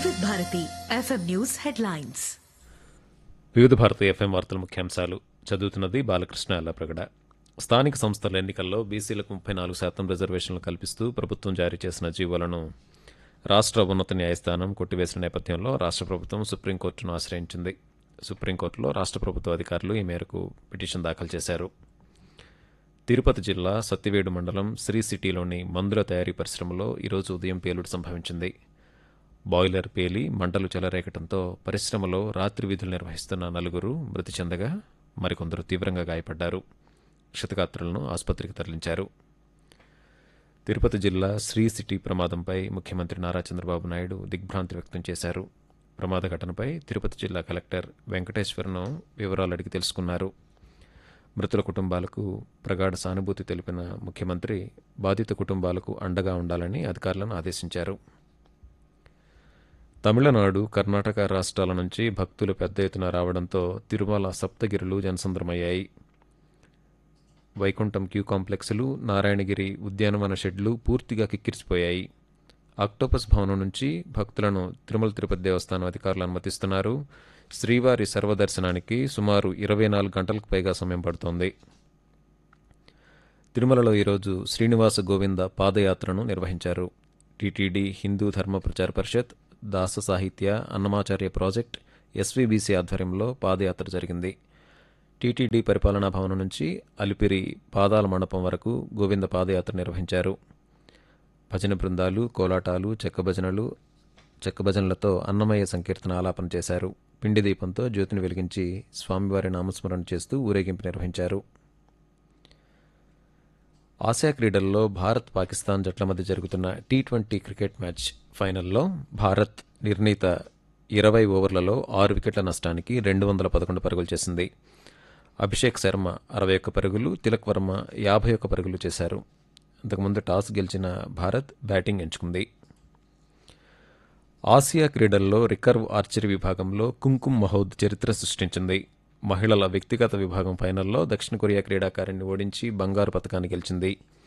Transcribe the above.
వివిధ Bharati FM news headlines వివిధ Bharati FM వార్తల ముఖ్యాంశాలు చదువుతున్నది బాలకృష్ణ అల్లప్రగడ స్థానిక సంస్థల ఎన్నికల్లో బీసీలకు ముప్పై నాలుగు శాతం రిజర్వేషన్లు కల్పిస్తూ ప్రభుత్వం జారీ చేసిన జీవోలను రాష్ట్ర ఉన్నత న్యాయస్థానం కొట్టివేసిన నేపథ్యంలో రాష్ట్ర ప్రభుత్వం సుప్రీంకోర్టును ఆశ్రయించింది సుప్రీంకోర్టులో రాష్ట్ర ప్రభుత్వ అధికారులు ఈ మేరకు పిటిషన్ దాఖలు చేశారు తిరుపతి జిల్లా సత్తివేడు మండలం శ్రీ సిటీలోని మందుల తయారీ పరిశ్రమలో ఈరోజు ఉదయం పేలుడు సంభవించింది బాయిలర్ పేలి మంటలు చెలరేగటంతో పరిశ్రమలో రాత్రి విధులు నిర్వహిస్తున్న నలుగురు మృతి చెందగా మరికొందరు తీవ్రంగా గాయపడ్డారు క్షతగాత్రులను ఆసుపత్రికి తరలించారు తిరుపతి జిల్లా శ్రీ సిటీ ప్రమాదంపై ముఖ్యమంత్రి నారా చంద్రబాబు నాయుడు దిగ్భ్రాంతి వ్యక్తం చేశారు ప్రమాద ఘటనపై తిరుపతి జిల్లా కలెక్టర్ వెంకటేశ్వరను వివరాలు అడిగి తెలుసుకున్నారు మృతుల కుటుంబాలకు ప్రగాఢ సానుభూతి తెలిపిన ముఖ్యమంత్రి బాధిత కుటుంబాలకు అండగా ఉండాలని అధికారులను ఆదేశించారు తమిళనాడు కర్ణాటక రాష్ట్రాల నుంచి భక్తులు పెద్ద ఎత్తున రావడంతో తిరుమల సప్తగిరులు జనసంద్రమయ్యాయి వైకుంఠం క్యూ కాంప్లెక్స్లు నారాయణగిరి ఉద్యానవన షెడ్లు పూర్తిగా కిక్కిరిసిపోయాయి ఆక్టోపస్ భవనం నుంచి భక్తులను తిరుమల తిరుపతి దేవస్థానం అధికారులు అనుమతిస్తున్నారు శ్రీవారి సర్వదర్శనానికి సుమారు ఇరవై నాలుగు గంటలకు పైగా సమయం పడుతోంది తిరుమలలో ఈరోజు శ్రీనివాస గోవింద పాదయాత్రను నిర్వహించారు టీటీడీ హిందూ ధర్మ ప్రచార పరిషత్ దాస సాహిత్య అన్నమాచార్య ప్రాజెక్ట్ ఎస్వీబీసీ ఆధ్వర్యంలో పాదయాత్ర జరిగింది టీటీడీ పరిపాలనా భవనం నుంచి అలిపిరి పాదాల మండపం వరకు గోవింద పాదయాత్ర నిర్వహించారు భజన బృందాలు కోలాటాలు చెక్క భజనలు చెక్క భజనలతో అన్నమయ్య సంకీర్తన ఆలాపన చేశారు పిండి దీపంతో జ్యోతిని వెలిగించి స్వామివారి నామస్మరణ చేస్తూ ఊరేగింపు నిర్వహించారు ఆసియా క్రీడల్లో భారత్ పాకిస్తాన్ జట్ల మధ్య జరుగుతున్న టీ ట్వంటీ క్రికెట్ మ్యాచ్ ఫైనల్లో భారత్ నిర్ణీత ఇరవై ఓవర్లలో ఆరు వికెట్ల నష్టానికి రెండు వందల పదకొండు పరుగులు చేసింది అభిషేక్ శర్మ అరవై ఒక్క పరుగులు తిలక్ వర్మ యాభై ఒక్క పరుగులు చేశారు అంతకుముందు టాస్ గెలిచిన భారత్ బ్యాటింగ్ ఎంచుకుంది ఆసియా క్రీడల్లో రికర్వ్ ఆర్చరీ విభాగంలో కుంకుమ్ మహౌద్ చరిత్ర సృష్టించింది మహిళల వ్యక్తిగత విభాగం ఫైనల్లో దక్షిణ కొరియా క్రీడాకారిణి ఓడించి బంగారు పథకాన్ని గెలిచింది